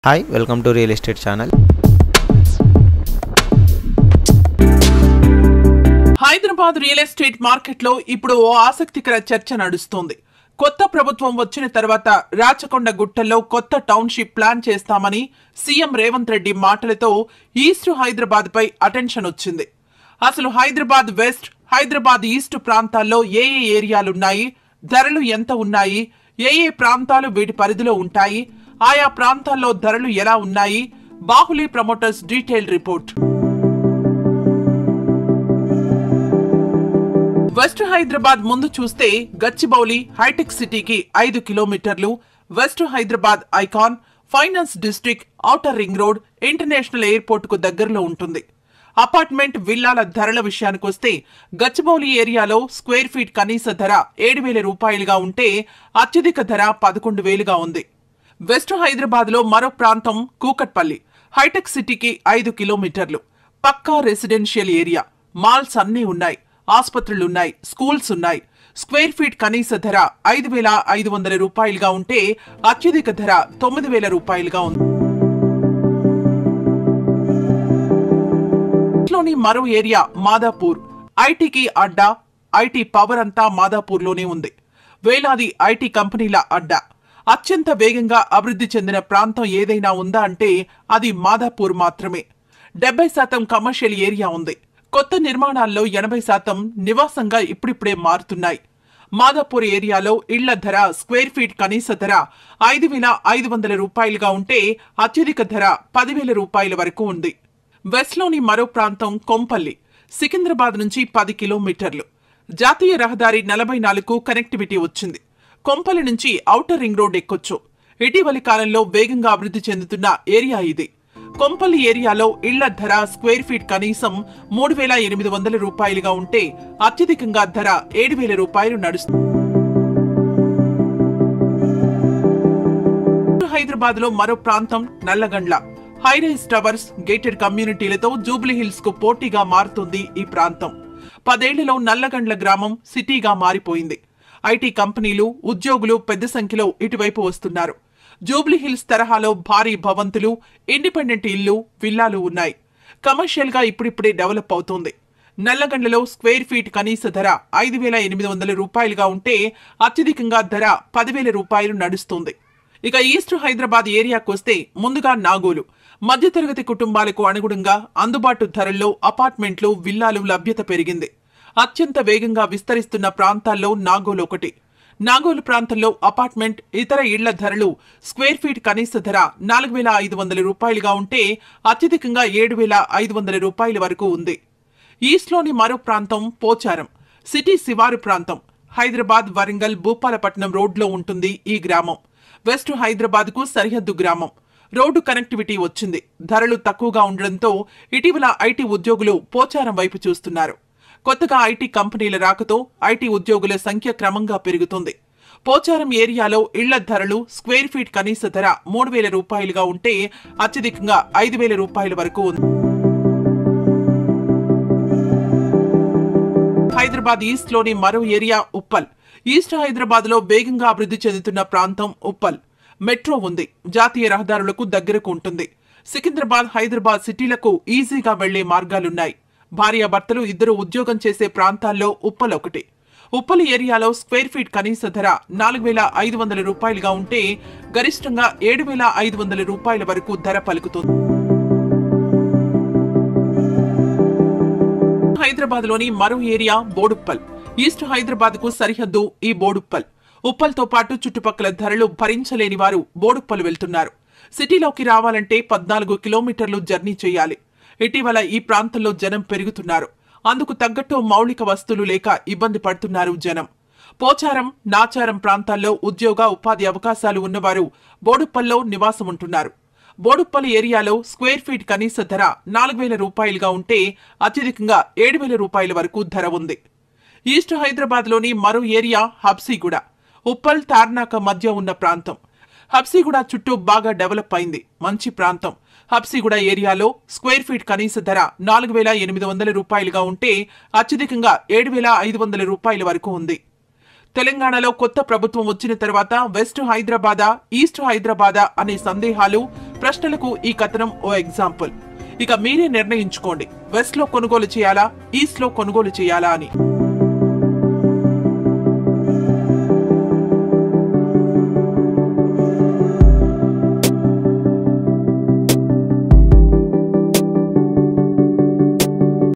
hi welcome to real estate channel Hyderabad real estate మార్కెట్లో ఇప్పుడు ఓ ఆసక్తికర చర్చ నడుస్తోంది కొత్త ప్రభుత్వం వచ్చిన తర్వాత రాచకొండ గుట్టల్లో కొత్త టౌన్షిప్ ప్లాన్ చేస్తామని సీఎం రేవంత్ రెడ్డి మాటలతో ఈస్ట్ హైదరాబాద్ పై అటెన్షన్ వచ్చింది అసలు హైదరాబాద్ వెస్ట్ హైదరాబాద్ ఈస్ట్ ప్రాంతాల్లో ఏ ఏ ఏరియాలున్నాయి ధరలు ఎంత ఉన్నాయి ఏ ఏ ప్రాంతాలు వీటి పరిధిలో ఉంటాయి ఆయా ప్రాంతాల్లో ధరలు ఎలా ఉన్నాయి Bahuli promoters detail report west Hyderabad ముందు చూస్తే గచ్చిబౌలి హైటెక్ సిటీకి ఐదు కిలోమీటర్లు west Hyderabad icon finance district outer ring road international airport కు దగ్గరలో ఉంటుంది అపార్ట్మెంట్ విల్లాల ధరల విషయానికొస్తే గచ్చిబౌలి ఏరియాలో స్క్వేర్ ఫీట్ కనీస ధర ఏడు వేల రూపాయలుగా ఉంటే అత్యధిక ధర పదకొండు వేలుగా ఉంది వెస్ట్ హైదరాబాద్ లో మరో ప్రాంతం కూకట్పల్లి హైటెక్ సిటీకి ఐదు కిలోమీటర్లు పక్కా రెసిడెన్షియల్ ఏరియా మాల్స్ అన్నీ ఉన్నాయి ఆసుపత్రులున్నాయి స్కూల్స్ ఉన్నాయి స్క్వేర్ ఫీట్ కనీస ధర ఐదు వేల ఐదు వందల రూపాయలుగా ఉంటే అత్యధిక ధర తొమ్మిది వేల రూపాయలుగా ఉంది లోని మరో ఏరియా మాదాపూర్ ఐటీకి అడ్డా ఐటీ పవర్ అంతా మాదాపూర్లోనే ఉంది వేలాది ఐటీ కంపెనీల అడ్డా అత్యంత వేగంగా అభివృద్ధి చెందిన ప్రాంతం ఏదైనా ఉందా అంటే అది మాదాపూర్ మాత్రమే డెబ్బై శాతం కమర్షియల్ ఏరియా ఉంది కొత్త నిర్మాణాల్లో ఎనభై శాతం నివాసంగా ఇప్పుడిప్పుడే మారుతున్నాయి మాదాపూర్ ఏరియాలో ఇళ్ల ధర స్క్వేర్ ఫీట్ కనీస ధర ఐదు వేల ఐదు వందల రూపాయలుగా ఉంటే అత్యధిక ధర పదివేల రూపాయల వరకు ఉంది వెస్ట్లోని మరో ప్రాంతం కొంపల్లి సికింద్రాబాద్ నుంచి పది కిలోమీటర్లు జాతీయ రహదారి నలభై నాలుగు కనెక్టివిటీ వచ్చింది కొంపల్లి నుంచి ఔటర్ రింగ్ రోడ్ ఎక్కొచ్చు ఇటీవలి కాలంలో వేగంగా అభివృద్ధి చెందుతున్న ఏరియా ఇది కొంపల్లి ఏరియాలో ఇళ్ల ధర స్క్వేర్ ఫీట్ కనీసం మూడు వేల ఎనిమిది వందల రూపాయలుగా ఉంటే అత్యధికంగా ధర ఏడు వేల రూపాయలు నడుస్తుంది హైదరాబాద్ లో మరో ప్రాంతం నల్లగండ్ల హైరైజ్ టవర్స్ గేటెడ్ కమ్యూనిటీలతో జూబ్లీ హిల్స్ కు పోటీగా మారుతుంది ఈ ప్రాంతం పదేళ్లలో నల్లగండ్ల గ్రామం సిటీగా మారిపోయింది ఐటీ కంపెనీలు ఉద్యోగులు పెద్ద సంఖ్యలో ఇటువైపు వస్తున్నారు జూబ్లీ హిల్స్ తరహాలో భారీ భవంతులు ఇండిపెండెంట్ ఇల్లు విల్లాలు ఉన్నాయి కమర్షియల్ గా ఇప్పుడిప్పుడే డెవలప్ అవుతోంది నల్లగండ్లలో స్క్వేర్ ఫీట్ కనీస ధర ఐదు వేల ఎనిమిది వందల రూపాయలుగా ఉంటే అత్యధికంగా ధర పదివేల రూపాయలు నడుస్తుంది ఇక ఈస్ట్ హైదరాబాద్ ఏరియాకొస్తే ముందుగా నాగోలు మధ్యతరగతి కుటుంబాలకు అనుగుణంగా అందుబాటు ధరల్లో అపార్ట్మెంట్లు విల్లాలు లభ్యత పెరిగింది అత్యంత వేగంగా విస్తరిస్తున్న ప్రాంతాల్లో నాగోలు ఒకటి నాగోలు ప్రాంతంలో అపార్ట్మెంట్ ఇతర ఇళ్ల ధరలు స్క్వేర్ ఫీట్ కనీస ధర నాలుగు వేల ఐదు వందల రూపాయలుగా ఉంటే అత్యధికంగా ఏడు వేల ఐదు వందల రూపాయల వరకు ఉంది ఈస్ట్లోని మరో ప్రాంతం పోచారం సిటీ శివారు ప్రాంతం హైదరాబాద్ వరంగల్ భూపాలపట్నం రోడ్లో ఉంటుంది ఈ గ్రామం వెస్ట్ హైదరాబాద్ కు సరిహద్దు గ్రామం రోడ్డు కనెక్టివిటీ వచ్చింది ధరలు తక్కువగా ఉండడంతో ఇటీవల ఐటీ ఉద్యోగులు పోచారం వైపు చూస్తున్నారు కొత్తగా ఐటీ కంపెనీల రాకతో ఐటీ ఉద్యోగుల సంఖ్య క్రమంగా పెరుగుతుంది పోచారం ఏరియాలో ఇళ్ల ధరలు స్క్వేర్ ఫీట్ కనీస ధర మూడు వేల రూపాయలుగా ఉంటే అత్యధికంగా ఐదు వేల రూపాయల వరకు ఉంది హైదరాబాద్ ఈస్ట్ లోని మరో ఏరియా ఉప్పల్ ఈస్ట్ హైదరాబాద్ లో వేగంగా అభివృద్ధి చెందుతున్న ప్రాంతం ఉప్పల్ మెట్రో ఉంది జాతీయ రహదారులకు దగ్గరకు ఉంటుంది సికింద్రాబాద్ హైదరాబాద్ సిటీలకు ఈజీగా వెళ్లే మార్గాలున్నాయి భార్యాభర్తలు ఇద్దరు ఉద్యోగం చేసే ప్రాంతాల్లో ఉప్పల్ ఒకటి ఉప్పల్ ఏరియాలో స్క్వేర్ ఫీట్ కనీస ధర నాలుగు వేల ఐదు వందల రూపాయలుగా ఉంటే గరిష్టంగా ఏడు వేల ఐదు వందల రూపాయల వరకు ధర పలుకుతుంది హైదరాబాద్ లోని మరో ఏరియా బోడుప్పల్ ఈస్ట్ హైదరాబాద్ కు సరిహద్దు ఈ బోడుప్పల్ ఉప్పల్తో పాటు చుట్టుపక్కల ధరలు భరించలేని వారు బోడుప్పల్ వెళ్తున్నారు సిటీలోకి రావాలంటే పద్నాలుగు కిలోమీటర్లు జర్నీ చేయాలి ఇటీవల ఈ ప్రాంతంలో జనం పెరుగుతున్నారు అందుకు తగ్గట్టు మౌలిక వస్తువులు లేక ఇబ్బంది పడుతున్నారు జనం పోచారం నాచారం ప్రాంతాల్లో ఉద్యోగ ఉపాధి అవకాశాలు ఉన్నవారు బోడుప్పల్లో నివాసం ఉంటున్నారు బోడుప్పల్ ఏరియాలో స్క్వేర్ ఫీట్ కనీస ధర నాలుగు వేల రూపాయలుగా ఉంటే అత్యధికంగా ఏడు వేల రూపాయల వరకు ధర ఉంది ఈస్ట్ హైదరాబాద్ లోని మరో ఏరియా హబ్సీగూడ ఉప్పల్ తార్నాక మధ్య ఉన్న ప్రాంతం హబ్సీగూడ చుట్టూ బాగా డెవలప్ అయింది మంచి ప్రాంతం హబ్సీగూడ ఏరియాలో స్క్వేర్ ఫీట్ కనీస ధర నాలుగు వేల ఎనిమిది వందల రూపాయలుగా ఉంటే అత్యధికంగా ఏడు వేల ఐదు వందల రూపాయల వరకు ఉంది తెలంగాణలో కొత్త ప్రభుత్వం వచ్చిన తర్వాత వెస్ట్ హైదరాబాదా ఈస్ట్ హైదరాబాదా అనే సందేహాలు ప్రశ్నలకు ఈ కథనం ఓ ఎగ్జాంపుల్ ఇక మీరే నిర్ణయించుకోండి వెస్ట్ లో కొనుగోలు చేయాలా ఈస్ట్ లో కొనుగోలు చేయాలా అని